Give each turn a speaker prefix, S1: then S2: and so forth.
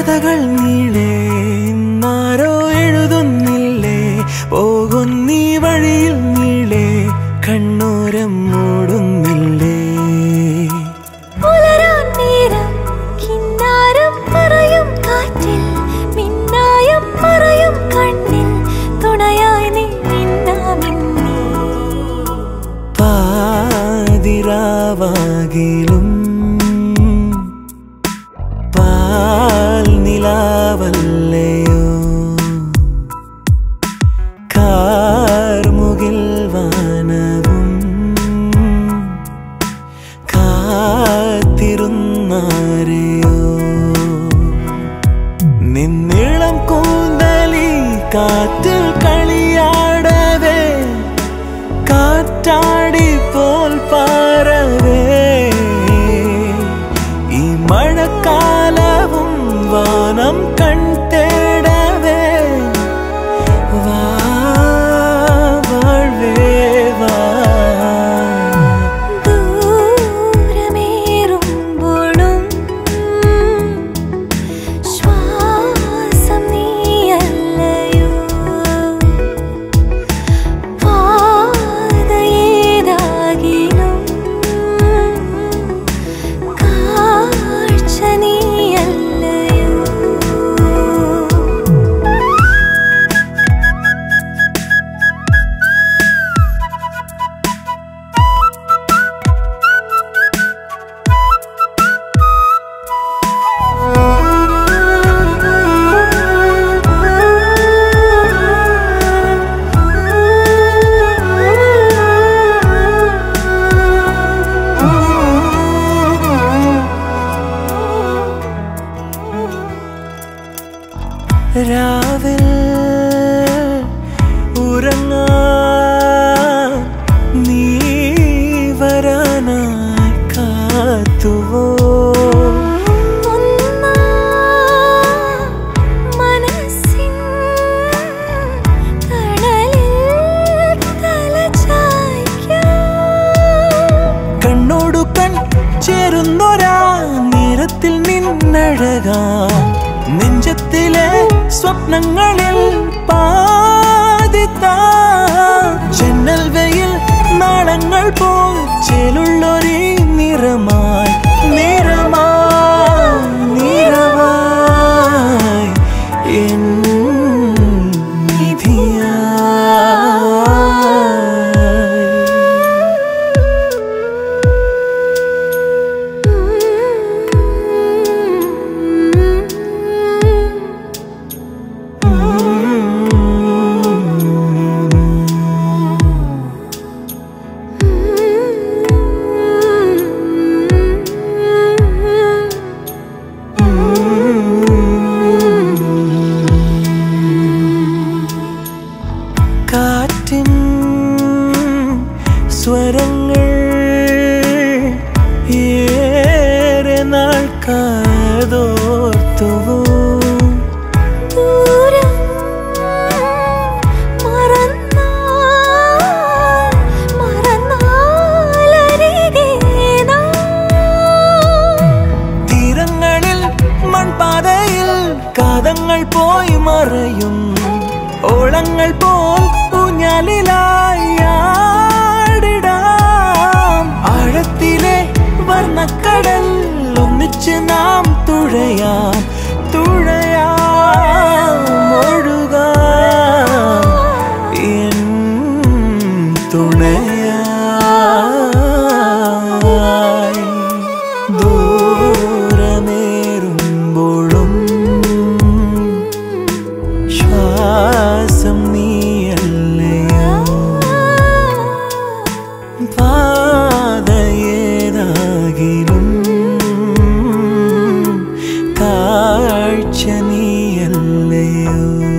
S1: കഥകൾ നീളേ ആരോ എഴുതുന്നില്ലേ പോകുന്നീ വഴിയിൽ നീളേ കണ്ണൂരം മൂടുന്നില്ലേ
S2: പുലരാൻ നേരം കിന്നാരം പറയും കാറ്റിൽ മിന്നായം പറയും കണ്ണിൽ തുണയായി നീ മിന്നാമിന്നി
S1: പാതിരാവാകിലും പാൽ നിലാവല്ലയോ കാർമുകിൽ വാനവും കാത്തിരുന്നാരെയോ നിന്നിളം കൂന്തലി കാറ്റിൽ കളിയാടവേ കാറ്റാടി പോൽ പാറവേ ഈ മഴക്കാലവും വാനം കൺ തേടവേ വാ വാഴ്വേ വാ
S2: ദൂരമേറുമ്പോഴും ശ്വാസം നീയല്ലയോ പാതയേതാകിലും കാഴ്ച നീയല്ലയോ
S1: രാവിൽ ഉറങ്ങാ നീ വരാനായി കാത്തുവോ
S2: ഒന്നാ മനസ്സിൻ തണലിൽ തലചായ്ക്കാം
S1: കണ്ണോടു കൺ ചേരുന്നൊരാ നിറത്തിൽ നിന്നഴകാ നെഞ്ചത്തിലെ സ്വപ്നങ്ങളിൽ പാതിത്താ ജന്നൽ വെയിൽ നാളങ്ങൾ പോൽ ചേലുള്ളൊരു നിറമായി നിറമായി നിറമായി എൻ നിധിയായി കാറ്റിൻ സ്വരങ്ങൾ ഏറെ നാൾ കാതോർത്തുവോ
S2: ദൂരം മറന്നാൽ മറന്നാലരികെ നാം
S1: തീരങ്ങളിൽ മൺപാതയിൽ കാതങ്ങൾ പോയി മറയും ഓളങ്ങൾ പോൽ ഊഞ്ഞാലിലായി ആടിടാം ആഴത്തിലെ വർണ്ണക്കടൽ ഒന്നിച്ച് നാം തുഴയാം തുഴയാം ഒഴുകാം എൻ തുണയായി ദൂരമേറുമ്പോഴും ശ്വാസം നീയല്ലയോ പാതയേതാകിലും കാഴ്ച നീയല്ലയോ